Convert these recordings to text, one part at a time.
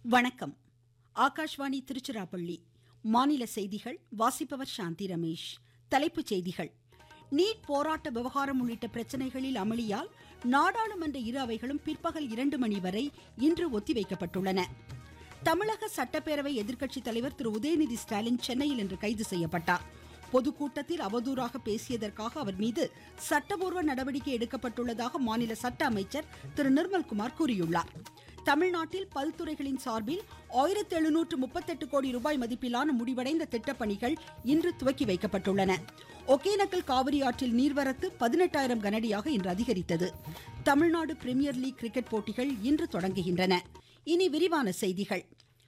வணக்கம் ஆகாஷ்வாணி திருச்சிராப்பள்ளி மாநில செய்திகள் வாசிப்பவர் சாந்தி ரமேஷ் தலைப்புச் செய்திகள் நீட் போராட்ட விவகாரம் உள்ளிட்ட பிரச்சனைகளில் அமளியால் நாடாளுமன்ற இரு அவைகளும் பிற்பகல் இரண்டு மணி வரை இன்று ஒத்திவைக்கப்பட்டுள்ளன தமிழக சட்டப்பேரவை எதிர்க்கட்சித் தலைவர் திரு உதயநிதி ஸ்டாலின் சென்னையில் இன்று கைது செய்யப்பட்டார் பொதுக்கூட்டத்தில் அவதூறாக பேசியதற்காக அவர் மீது சட்டபூர்வ நடவடிக்கை எடுக்கப்பட்டுள்ளதாக மாநில சட்ட அமைச்சர் திரு நிர்மல்குமார் கூறியுள்ளார் தமிழ்நாட்டில் பல்துறைகளின் சார்பில் ஆயிரத்தி எழுநூற்று முப்பத்தெட்டு கோடி ரூபாய் மதிப்பிலான முடிவடைந்த திட்டப்பணிகள் இன்று துவக்கி வைக்கப்பட்டுள்ளன ஒகேனக்கல் காவிரி ஆற்றில் நீர்வரத்து பதினெட்டாயிரம் கனடியாக இன்று அதிகரித்தது தமிழ்நாடு பிரீமியர் லீக் கிரிக்கெட் போட்டிகள் இன்று தொடங்குகின்றன இனி விரிவான செய்திகள்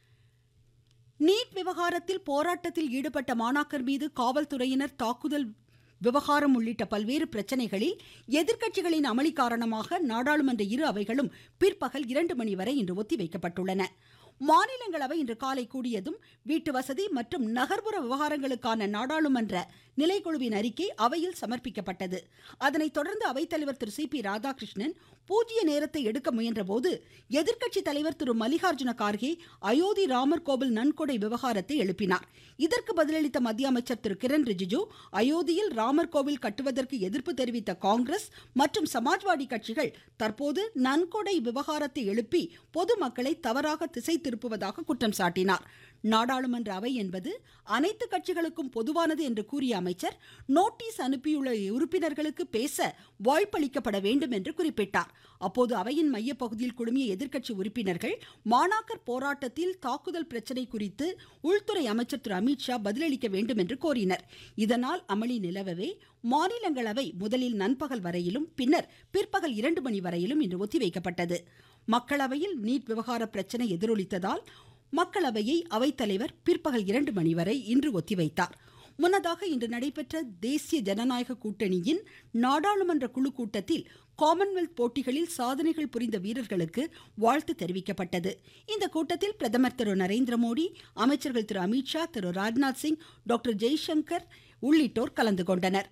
நீட் விவகாரத்தில் போராட்டத்தில் ஈடுபட்ட மாணாக்கர் மீது காவல்துறையினர் தாக்குதல் விவகாரம் உள்ளிட்ட பல்வேறு பிரச்சனைகளில் எதிர்க்கட்சிகளின் அமளி காரணமாக நாடாளுமன்ற இரு அவைகளும் பிற்பகல் இரண்டு மணி வரை இன்று ஒத்திவைக்கப்பட்டுள்ளன மாநிலங்களவை இன்று காலை கூடியதும் வீட்டு வசதி மற்றும் நகர்ப்புற விவகாரங்களுக்கான நாடாளுமன்ற நிலைக்குழுவின் அறிக்கை அவையில் சமர்ப்பிக்கப்பட்டது அதனைத் தொடர்ந்து அவைத்தலைவர் திரு சி பி ராதாகிருஷ்ணன் பூஜ்ய நேரத்தை எடுக்க முயன்றபோது எதிர்க்கட்சி தலைவர் திரு மல்லிகார்ஜுன கார்கே அயோத்தி ராமர் கோவில் நன்கொடை விவகாரத்தை எழுப்பினார் இதற்கு பதிலளித்த மத்திய அமைச்சர் திரு கிரண் ரிஜிஜு அயோத்தியில் ராமர் கோவில் கட்டுவதற்கு எதிர்ப்பு தெரிவித்த காங்கிரஸ் மற்றும் சமாஜ்வாடி கட்சிகள் தற்போது நன்கொடை விவகாரத்தை எழுப்பி பொதுமக்களை தவறாக திசை திருப்புவதாக குற்றம் சாட்டினார் நாடாளுமன்ற அவை என்பது அனைத்து கட்சிகளுக்கும் பொதுவானது என்று கூறிய அமைச்சர் நோட்டீஸ் அனுப்பியுள்ள உறுப்பினர்களுக்கு பேச வாய்ப்பளிக்கப்பட வேண்டும் என்று குறிப்பிட்டார் அப்போது அவையின் மையப்பகுதியில் குழுமிய எதிர்க்கட்சி உறுப்பினர்கள் மாணாக்கர் போராட்டத்தில் தாக்குதல் பிரச்சனை குறித்து உள்துறை அமைச்சர் திரு அமித்ஷா பதிலளிக்க வேண்டும் என்று கோரினர் இதனால் அமளி நிலவவே மாநிலங்களவை முதலில் நண்பகல் வரையிலும் பின்னர் பிற்பகல் இரண்டு மணி வரையிலும் இன்று ஒத்திவைக்கப்பட்டது மக்களவையில் நீட் விவகார பிரச்சனை எதிரொலித்ததால் மக்களவையை அவைத்தலைவர் பிற்பகல் இரண்டு மணி வரை இன்று ஒத்திவைத்தார் முன்னதாக இன்று நடைபெற்ற தேசிய ஜனநாயக கூட்டணியின் நாடாளுமன்ற குழு கூட்டத்தில் காமன்வெல்த் போட்டிகளில் சாதனைகள் புரிந்த வீரர்களுக்கு வாழ்த்து தெரிவிக்கப்பட்டது இந்த கூட்டத்தில் பிரதமர் திரு நரேந்திர மோடி அமைச்சர்கள் திரு அமித்ஷா திரு ராஜ்நாத் சிங் டாக்டர் ஜெய்சங்கர் உள்ளிட்டோர் கலந்து கொண்டனர்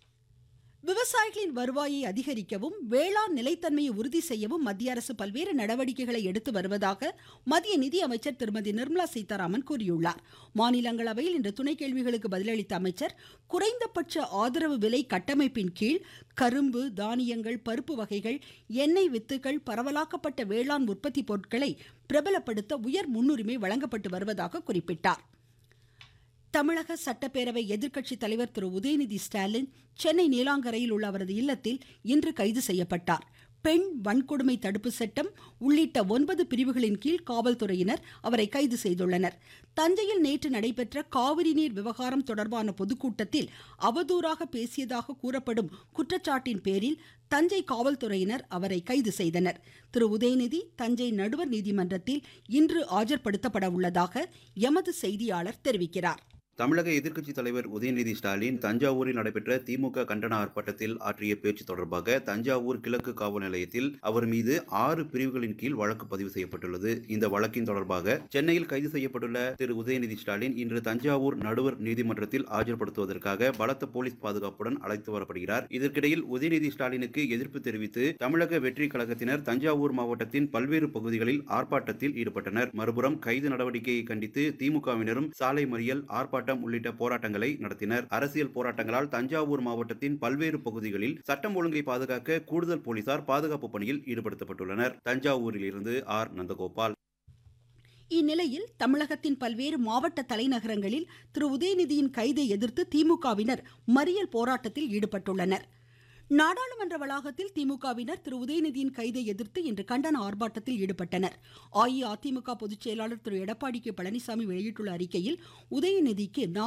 விவசாயிகளின் வருவாயை அதிகரிக்கவும் வேளாண் நிலைத்தன்மையை உறுதி செய்யவும் மத்திய அரசு பல்வேறு நடவடிக்கைகளை எடுத்து வருவதாக மத்திய நிதி அமைச்சர் திருமதி நிர்மலா சீதாராமன் கூறியுள்ளார் மாநிலங்களவையில் இன்று துணை கேள்விகளுக்கு பதிலளித்த அமைச்சர் குறைந்தபட்ச ஆதரவு விலை கட்டமைப்பின் கீழ் கரும்பு தானியங்கள் பருப்பு வகைகள் எண்ணெய் வித்துகள் பரவலாக்கப்பட்ட வேளாண் உற்பத்தி பொருட்களை பிரபலப்படுத்த உயர் முன்னுரிமை வழங்கப்பட்டு வருவதாக குறிப்பிட்டார் தமிழக சட்டப்பேரவை எதிர்க்கட்சி தலைவர் திரு உதயநிதி ஸ்டாலின் சென்னை நீலாங்கரையில் உள்ள அவரது இல்லத்தில் இன்று கைது செய்யப்பட்டார் பெண் வன்கொடுமை தடுப்பு சட்டம் உள்ளிட்ட ஒன்பது பிரிவுகளின் கீழ் காவல்துறையினர் அவரை கைது செய்துள்ளனர் தஞ்சையில் நேற்று நடைபெற்ற காவிரி நீர் விவகாரம் தொடர்பான பொதுக்கூட்டத்தில் அவதூறாக பேசியதாக கூறப்படும் குற்றச்சாட்டின் பேரில் தஞ்சை காவல்துறையினர் அவரை கைது செய்தனர் திரு உதயநிதி தஞ்சை நடுவர் நீதிமன்றத்தில் இன்று ஆஜர்படுத்தப்பட உள்ளதாக எமது செய்தியாளர் தெரிவிக்கிறார் தமிழக எதிர்க்கட்சித் தலைவர் உதயநிதி ஸ்டாலின் தஞ்சாவூரில் நடைபெற்ற திமுக கண்டன ஆர்ப்பாட்டத்தில் ஆற்றிய பேச்சு தொடர்பாக தஞ்சாவூர் கிழக்கு காவல் நிலையத்தில் அவர் மீது ஆறு பிரிவுகளின் கீழ் வழக்கு பதிவு செய்யப்பட்டுள்ளது இந்த வழக்கின் தொடர்பாக சென்னையில் கைது செய்யப்பட்டுள்ள திரு உதயநிதி ஸ்டாலின் இன்று தஞ்சாவூர் நடுவர் நீதிமன்றத்தில் ஆஜர்படுத்துவதற்காக பலத்த போலீஸ் பாதுகாப்புடன் அழைத்து வரப்படுகிறார் இதற்கிடையில் உதயநிதி ஸ்டாலினுக்கு எதிர்ப்பு தெரிவித்து தமிழக வெற்றி கழகத்தினர் தஞ்சாவூர் மாவட்டத்தின் பல்வேறு பகுதிகளில் ஆர்ப்பாட்டத்தில் ஈடுபட்டனர் மறுபுறம் கைது நடவடிக்கையை கண்டித்து திமுகவினரும் சாலை மறியல் ஆர்ப்பாட்டம் போராட்டம் உள்ளிட்ட போராட்டங்களை நடத்தினர் அரசியல் போராட்டங்களால் தஞ்சாவூர் மாவட்டத்தின் பல்வேறு பகுதிகளில் சட்டம் ஒழுங்கை பாதுகாக்க கூடுதல் போலீசார் பாதுகாப்பு பணியில் ஈடுபடுத்தப்பட்டுள்ளனர் தஞ்சாவூரில் இருந்து ஆர் நந்தகோபால் இந்நிலையில் தமிழகத்தின் பல்வேறு மாவட்ட தலைநகரங்களில் திரு உதயநிதியின் கைதை எதிர்த்து திமுகவினர் மறியல் போராட்டத்தில் ஈடுபட்டுள்ளனர் நாடாளுமன்ற வளாகத்தில் திமுகவினர் திரு உதயநிதியின் கைதை எதிர்த்து இன்று கண்டன ஆர்ப்பாட்டத்தில் ஈடுபட்டனர் அஇஅதிமுக பொதுச் செயலாளர் திரு எடப்பாடி கே பழனிசாமி வெளியிட்டுள்ள அறிக்கையில் உதயநிதிக்கு